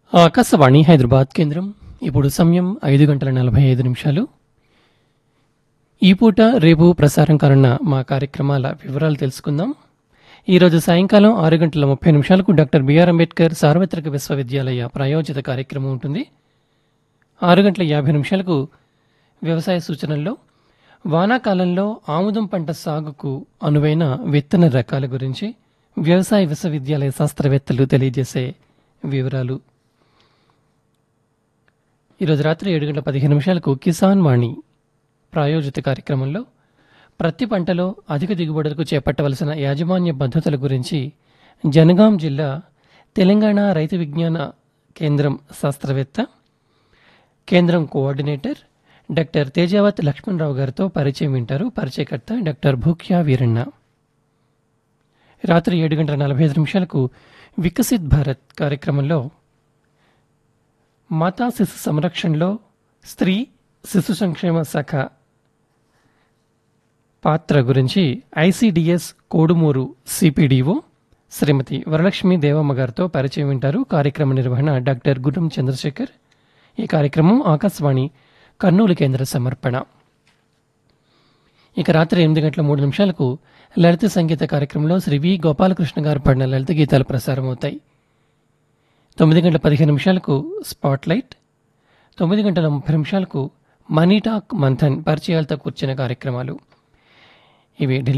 ఆకాశవాణి హైదరాబాద్ కేంద్రం ఇప్పుడు సమయం ఐదు గంటల నలభై ఐదు నిమిషాలు ఈ పూట రేపు ప్రసారం కానున్న మా కార్యక్రమాల వివరాలు తెలుసుకుందాం ఈరోజు సాయంకాలం ఆరు గంటల ముప్పై నిమిషాలకు డాక్టర్ బిఆర్ అంబేద్కర్ సార్వత్రిక విశ్వవిద్యాలయ ప్రాయోజిత కార్యక్రమం ఉంటుంది ఆరు గంటల యాభై నిమిషాలకు వ్యవసాయ సూచనల్లో వానాకాలంలో ఆముదం పంట సాగుకు అనువైన విత్తన రకాల గురించి వ్యవసాయ విశ్వవిద్యాలయ శాస్త్రవేత్తలు తెలియజేసే వివరాలు ఈరోజు రాత్రి ఏడు గంటల పదిహేను నిమిషాలకు కిసాన్ వాణి ప్రాయోజిత కార్యక్రమంలో ప్రతి పంటలో అధిక దిగుబడులకు చేపట్టవలసిన యాజమాన్య పద్ధతుల గురించి జనగాం జిల్లా తెలంగాణ రైతు విజ్ఞాన కేంద్రం శాస్త్రవేత్త కేంద్రం కోఆర్డినేటర్ డాక్టర్ తేజావత్ లక్ష్మణరావు గారితో పరిచయం వింటారు పరిచయకర్త డాక్టర్ భూక్యా వీరಣ್ణ రాత్రి ఏడు గంటల నలభై ఐదు నిమిషాలకు వికసిత్ భారత్ కార్యక్రమంలో మాతా శిశు సంరక్షణలో స్త్రీ శిశు సంక్షేమ శాఖ పాత్ర గురించి ఐసిడిఎస్ కోడుమూరు సిపిడిఓ శ్రీమతి వరలక్ష్మి దేవమ్మ గారితో పరిచయం వింటారు కార్యక్రమ నిర్వహణ డాక్టర్ గురం చంద్రశేఖర్ ఈ కార్యక్రమం ఆకాశవాణి కర్నూలు కేంద్ర సమర్పణ ఇక రాత్రి ఎనిమిది గంటల మూడు నిమిషాలకు లలిత సంగీత కార్యక్రమంలో శ్రీ వి గోపాలకృష్ణ గారు పాడిన లలిత గీతాలు ప్రసారం అవుతాయి తొమ్మిది గంటల పదిహేను నిమిషాలకు స్పాట్ లైట్ తొమ్మిది గంటల ముప్పై నిమిషాలకు మనీ టాక్ మంథన్ పరిచయాలతో కూర్చున్న కార్యక్రమాలు ఇవి ఢిల్లీ